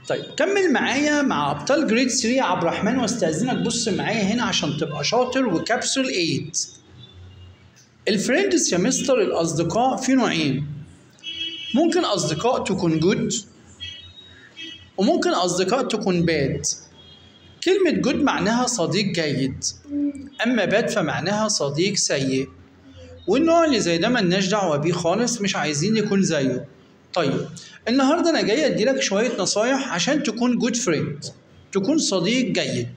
طيب كمل معايا مع ابطال جريد 3 يا عبد الرحمن واستاذنك بص معايا هنا عشان تبقى شاطر وكبسول 8 الفريندز يا مستر الاصدقاء في نوعين ممكن اصدقاء تكون جود وممكن اصدقاء تكون باد كلمة جود معناها صديق جيد اما باد فمعناها صديق سيء والنوع اللي زي ده ملناش دعوة بيه خالص مش عايزين يكون زيه طيب النهارده انا جاي اديلك شويه نصايح عشان تكون جود فريند تكون صديق جيد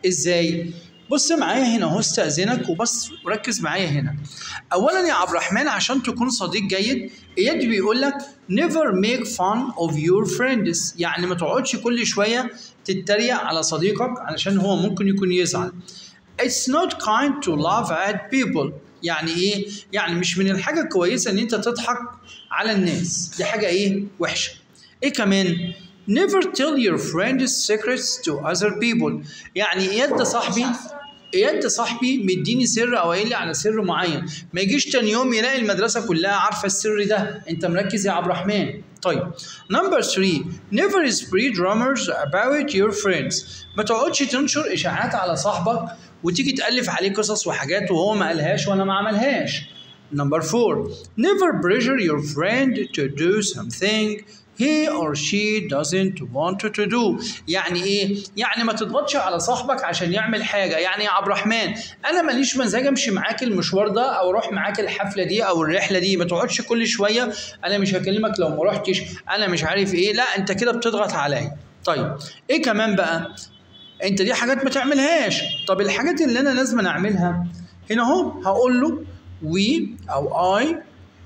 ازاي بص معايا هنا اهو استاذنك وبص وركز معايا هنا اولا يا عبد الرحمن عشان تكون صديق جيد اياد بيقول لك never make fun of your friends يعني ما تقعدش كل شويه تتريق على صديقك علشان هو ممكن يكون يزعل It's not kind to laugh at people يعني ايه؟ يعني مش من الحاجة الكويسة ان انت تضحك على الناس دي حاجة ايه؟ وحشة ايه كمان؟ Never tell your friends secrets to other people يعني اياد ده صاحبي اياد ده صاحبي مديني سر او قايل لي على سر معين ما يجيش تاني يوم يلاقي المدرسة كلها عارفة السر ده انت مركز يا عبد الرحمن طيب نمبر 3 never spread rumors about your friends ما تقعدش تنشر اشاعات على صاحبك وتيجي تألف عليه قصص وحاجات وهو ما قالهاش وانا ما عملهاش نمبر 4 never pressure your friend to do something he or she doesn't want to do يعني ايه يعني ما تضغطش على صاحبك عشان يعمل حاجه يعني يا عبد الرحمن انا ماليش مزاج امشي معاك المشوار ده او اروح معاك الحفله دي او الرحله دي ما تقعدش كل شويه انا مش هكلمك لو ما رحتش انا مش عارف ايه لا انت كده بتضغط عليا طيب ايه كمان بقى انت دي حاجات ما تعملهاش طب الحاجات اللي انا لازم اعملها هنا اهو هقول له we او I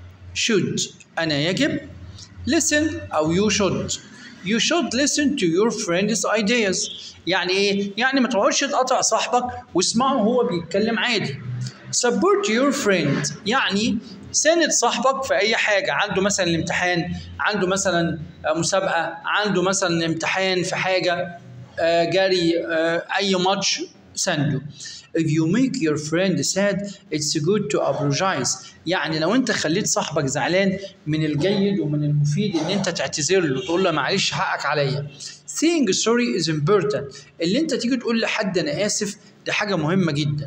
should انا يجب listen او you should you should listen to your friend's ideas يعني ايه يعني ما تقعدش تقطع صاحبك واسمعه وهو بيتكلم عادي support your friend يعني ساند صاحبك في اي حاجه عنده مثلا الامتحان عنده مثلا مسابقه عنده مثلا امتحان في حاجه آه جاري آه اي ماتش سنده if you make your friend sad it's good to apologize يعني لو انت خليت صاحبك زعلان من الجيد ومن المفيد ان انت تعتذر له تقول له معلش حقك عليا saying sorry is important اللي انت تيجي تقول لحد انا اسف دي حاجه مهمه جدا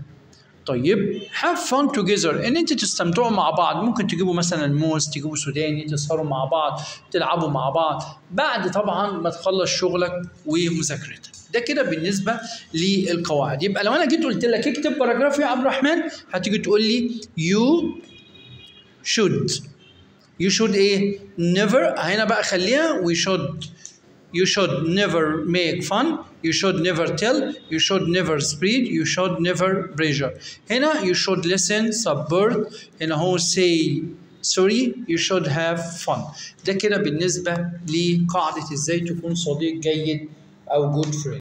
طيب have fun together ان انت تستمتعوا مع بعض ممكن تجيبوا مثلا موز تجيبوا سوداني تسهروا مع بعض تلعبوا مع بعض بعد طبعا ما تخلص شغلك ومذاكرتك ده كده بالنسبه للقواعد يبقى لو انا جيت قلت لك اكتب باراجراف يا عبد الرحمن هتيجي تقول لي you should you should ايه never هنا بقى خليها we should you should never make fun you should never tell you should never spread you should never pressure هنا you should listen support هنا هو say sorry you should have fun ده كده بالنسبة لقاعدة ازاي تكون صديق جيد أو good friend